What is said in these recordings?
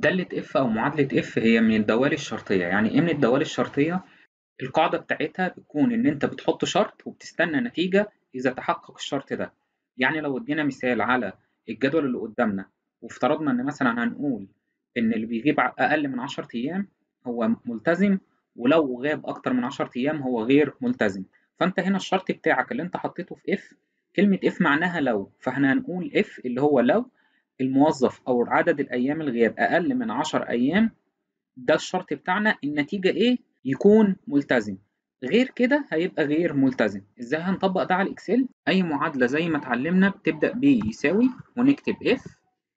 دالة اف أو معادلة اف هي من الدوال الشرطية يعني ايه من الدوال الشرطية؟ القاعدة بتاعتها بتكون إن أنت بتحط شرط وبتستنى نتيجة إذا تحقق الشرط ده يعني لو ادينا مثال على الجدول اللي قدامنا وافترضنا إن مثلا هنقول إن اللي بيغيب أقل من 10 أيام هو ملتزم ولو غاب أكتر من 10 أيام هو غير ملتزم فأنت هنا الشرط بتاعك اللي أنت حطيته في اف كلمة اف معناها لو فاحنا هنقول اف اللي هو لو الموظف أو عدد الأيام الغياب أقل من 10 أيام ده الشرط بتاعنا النتيجة إيه؟ يكون ملتزم غير كده هيبقى غير ملتزم ازاي هنطبق ده على الاكسل اي معادله زي ما اتعلمنا بتبدا ب يساوي ونكتب اف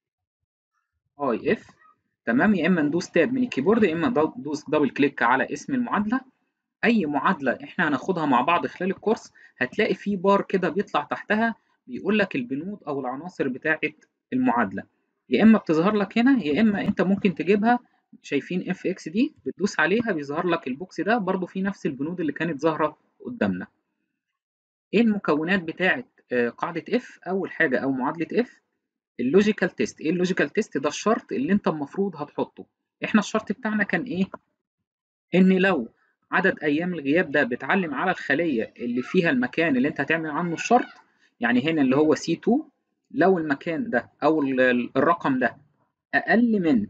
اي اف تمام يا اما ندوس تاب من الكيبورد يا اما ندوس دبل كليك على اسم المعادله اي معادله احنا هناخدها مع بعض خلال الكورس هتلاقي في بار كده بيطلع تحتها بيقول لك البنود او العناصر بتاعه المعادله يا اما بتظهر لك هنا يا اما انت ممكن تجيبها شايفين اف اكس دي بتدوس عليها بيظهر لك البوكس ده برضو في نفس البنود اللي كانت ظاهره قدامنا ايه المكونات بتاعه قاعده اف اول حاجه او معادله اف اللوجيكال تيست ايه اللوجيكال تيست ده الشرط اللي انت المفروض هتحطه احنا الشرط بتاعنا كان ايه ان لو عدد ايام الغياب ده بتعلم على الخليه اللي فيها المكان اللي انت هتعمل عنه الشرط يعني هنا اللي هو سي 2 لو المكان ده او الرقم ده اقل من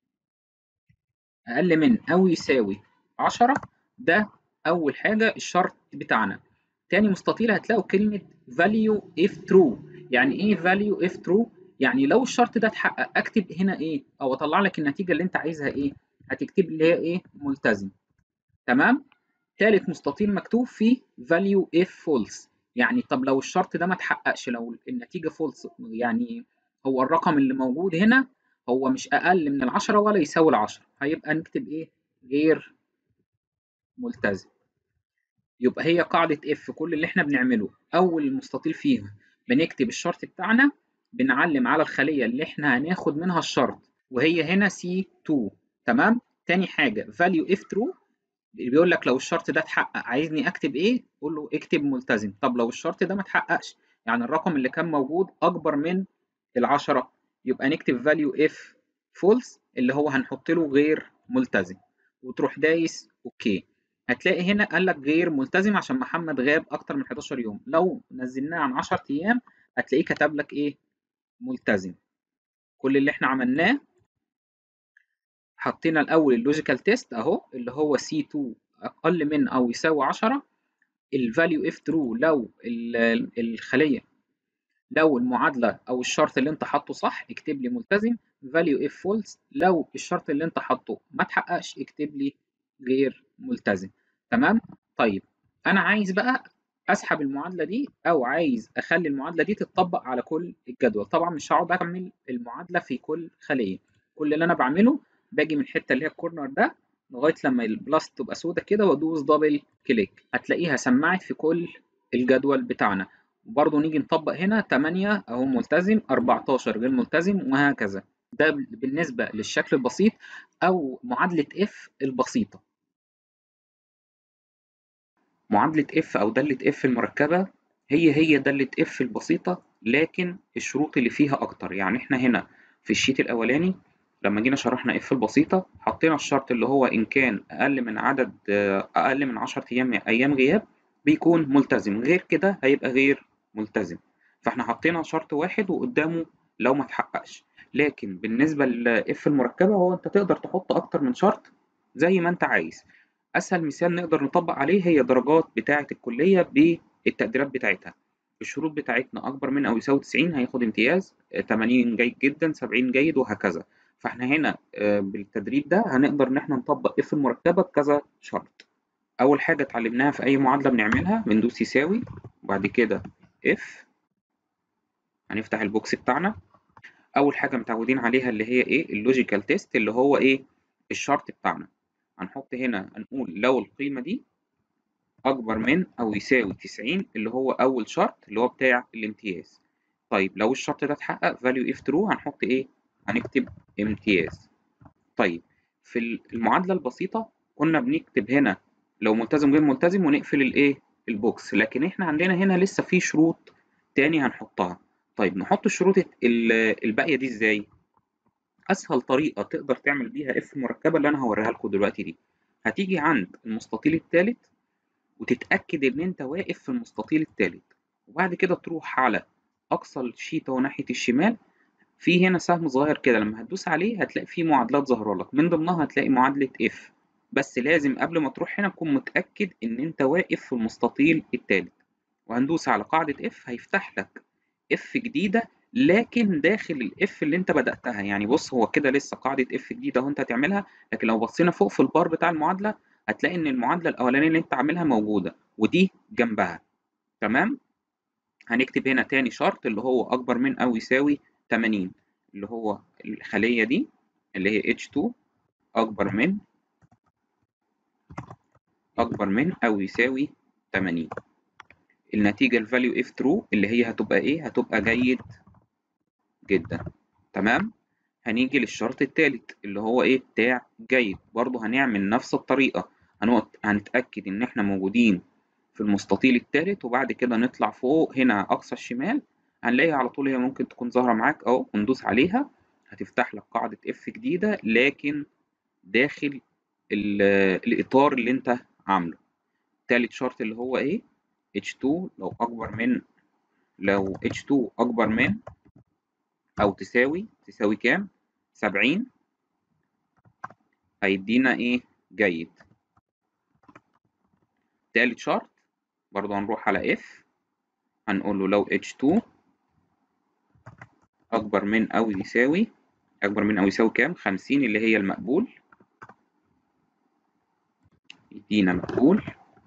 اقل من او يساوي 10 ده اول حاجه الشرط بتاعنا تاني مستطيل هتلاقوا كلمه value if true يعني ايه value if true يعني لو الشرط ده اتحقق اكتب هنا ايه او اطلع لك النتيجه اللي انت عايزها ايه هتكتب اللي هي ايه ملتزم تمام تالت مستطيل مكتوب فيه value if false يعني طب لو الشرط ده ما اتحققش لو النتيجه false يعني هو الرقم اللي موجود هنا هو مش اقل من العشرة ولا يساوي العشرة هيبقى نكتب ايه غير ملتزم يبقى هي قاعدة اف كل اللي احنا بنعمله اول مستطيل فيها بنكتب الشرط بتاعنا بنعلم على الخلية اللي احنا هناخد منها الشرط وهي هنا C2 تمام تاني حاجة value if true بيقول لك لو الشرط ده اتحقق عايزني اكتب ايه قول له اكتب ملتزم طب لو الشرط ده ما اتحققش يعني الرقم اللي كان موجود اكبر من العشرة يبقى نكتب value if false اللي هو هنحط له غير ملتزم وتروح دايس اوكي هتلاقي هنا قال لك غير ملتزم عشان محمد غاب اكتر من 11 يوم لو نزلناه عن 10 ايام هتلاقيه كتب لك ايه ملتزم كل اللي احنا عملناه حطينا الاول اللوجيكال تيست اهو اللي هو C2 اقل من او يساوي 10 الفاليو اف ترو لو الخليه لو المعادله او الشرط اللي انت حاطه صح اكتب لي ملتزم value if false لو الشرط اللي انت حاطه ما اتحققش اكتب لي غير ملتزم تمام طيب انا عايز بقى اسحب المعادله دي او عايز اخلي المعادله دي تتطبق على كل الجدول طبعا مش هقعد اعمل المعادله في كل خليه كل اللي انا بعمله باجي من الحته اللي هي الكورنر ده لغايه لما البلاس تبقى سودة كده وادوس دبل كليك هتلاقيها سمعت في كل الجدول بتاعنا وبرضه نيجي نطبق هنا 8 اهو ملتزم 14 غير ملتزم وهكذا ده بالنسبة للشكل البسيط أو معادلة F البسيطة معادلة F أو دالة F المركبة هي هي دالة F البسيطة لكن الشروط اللي فيها أكتر يعني إحنا هنا في الشيت الأولاني لما جينا شرحنا F البسيطة حطينا الشرط اللي هو إن كان أقل من عدد أقل من 10 أيام أيام غياب بيكون ملتزم غير كده هيبقى غير ملتزم فإحنا حطينا شرط واحد وقدامه لو ما اتحققش لكن بالنسبة لإف المركبة هو أنت تقدر تحط أكتر من شرط زي ما أنت عايز أسهل مثال نقدر نطبق عليه هي درجات بتاعة الكلية بالتقديرات بتاعتها الشروط بتاعتنا أكبر من أو يساوي 90 هياخد امتياز 80 جيد جدا 70 جيد وهكذا فاحنا هنا بالتدريب ده هنقدر إن احنا نطبق إف المركبة بكذا شرط أول حاجة اتعلمناها في أي معادلة بنعملها بندوس يساوي وبعد كده إف هنفتح البوكس بتاعنا اول حاجه متعودين عليها اللي هي ايه اللوجيكال تيست اللي هو ايه الشرط بتاعنا هنحط هنا هنقول لو القيمه دي اكبر من او يساوي 90 اللي هو اول شرط اللي هو بتاع الامتياز طيب لو الشرط ده اتحقق value if true هنحط ايه هنكتب امتياز طيب في المعادله البسيطه كنا بنكتب هنا لو ملتزم غير ملتزم ونقفل الايه البوكس لكن احنا عندنا هنا لسه في شروط تاني هنحطها طيب نحط الشروط الباقية دي ازاي؟ اسهل طريقه تقدر تعمل بيها اف مركبه اللي انا هوريها لكم دلوقتي دي هتيجي عند المستطيل الثالث وتتاكد ان انت واقف في المستطيل الثالث وبعد كده تروح على اقصى الشيت اهو ناحيه الشمال في هنا سهم صغير كده لما هتدوس عليه هتلاقي فيه معادلات ظاهره لك من ضمنها هتلاقي معادله اف بس لازم قبل ما تروح هنا تكون متاكد ان انت واقف في المستطيل الثالث وهندوس على قاعده اف هيفتح لك اف جديده لكن داخل الاف اللي انت بداتها يعني بص هو كده لسه قاعده اف جديده اهو انت هتعملها لكن لو بصينا فوق في البار بتاع المعادله هتلاقي ان المعادله الاولانيه اللي انت عاملها موجوده ودي جنبها تمام هنكتب هنا تاني شرط اللي هو اكبر من او يساوي 80 اللي هو الخليه دي اللي هي H2 اكبر من اكبر من او يساوي 80 النتيجه الفاليو اف ترو اللي هي هتبقى ايه هتبقى جيد جدا تمام هنيجي للشرط الثالث اللي هو ايه بتاع جيد برضه هنعمل نفس الطريقه هنقط هنتاكد ان احنا موجودين في المستطيل الثالث وبعد كده نطلع فوق هنا اقصى الشمال هنلاقيها على طول هي ممكن تكون ظاهره معاك اهو وندوس عليها هتفتح لك قاعده اف جديده لكن داخل الاطار اللي انت عامله تالت شرط اللي هو ايه H2 لو اكبر من لو H2 اكبر من او تساوي تساوي كام 70 هيدينا ايه جيد تالت شرط برضو هنروح على F هنقول له لو H2 أكبر من أو يساوي أكبر من أو يساوي كام؟ 50 اللي هي المقبول يدينا مقبول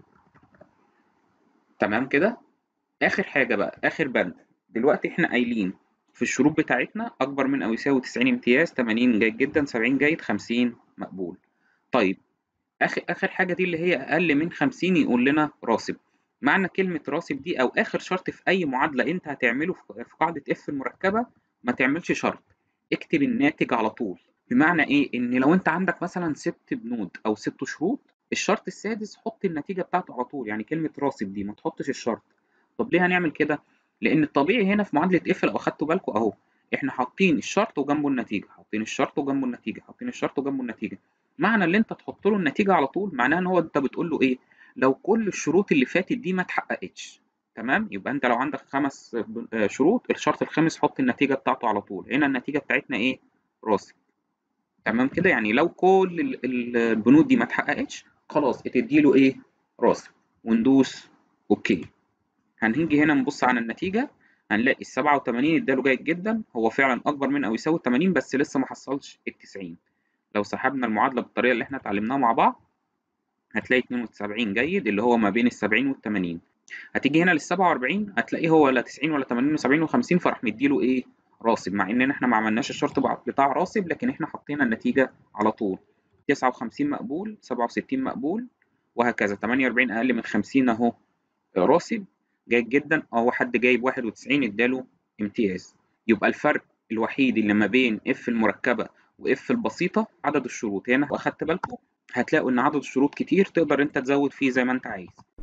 تمام كده؟ آخر حاجة بقى آخر بند دلوقتي إحنا قايلين في الشروط بتاعتنا أكبر من أو يساوي 90 امتياز 80 جيد جدا 70 جيد 50 مقبول طيب آخر آخر حاجة دي اللي هي أقل من 50 يقول لنا راسب معنى كلمة راسب دي أو آخر شرط في أي معادلة أنت هتعمله في قاعدة اف المركبة ما تعملش شرط اكتب الناتج على طول بمعنى إيه؟ إن لو أنت عندك مثلا ست بنود أو ست شروط الشرط السادس حط النتيجة بتاعته على طول يعني كلمة راسب دي ما تحطش الشرط طب ليه هنعمل كده؟ لأن الطبيعي هنا في معادلة اف لو أخدتوا بالكم أهو إحنا حاطين الشرط وجنبه النتيجة حاطين الشرط وجنبه النتيجة حاطين الشرط وجنبه النتيجة معنى اللي أنت تحط له النتيجة على طول معناه إن هو أنت بتقول له إيه؟ لو كل الشروط اللي فاتت دي ما اتحققتش تمام يبقى انت لو عندك خمس شروط الشرط الخامس حط النتيجه بتاعته على طول هنا النتيجه بتاعتنا ايه راسب تمام كده يعني لو كل البنود دي ما اتحققتش خلاص تدي له ايه راسب وندوس اوكي هنيجي هنا نبص على النتيجه هنلاقي ال 87 اداله جيد جدا هو فعلا اكبر من او يساوي 80 بس لسه ما حصلش ال 90 لو سحبنا المعادله بالطريقه اللي احنا اتعلمناها مع بعض هتلاقي 72 جيد اللي هو ما بين ال 70 وال 80 هتيجي هنا لل 47 هتلاقيه هو لا 90 ولا 80 و70 و50 فراح مديله ايه راسب مع ان احنا ما عملناش الشرط بتاع راسب لكن احنا حطينا النتيجه على طول 59 مقبول 67 مقبول وهكذا 48 اقل من 50 اهو راسب جيد جدا اهو حد جايب 91 اداله امتياز يبقى الفرق الوحيد اللي ما بين اف المركبه واف البسيطه عدد الشروط هنا واخدت بالكم هتلاقوا ان عدد الشروط كتير تقدر انت تزود فيه زي ما انت عايز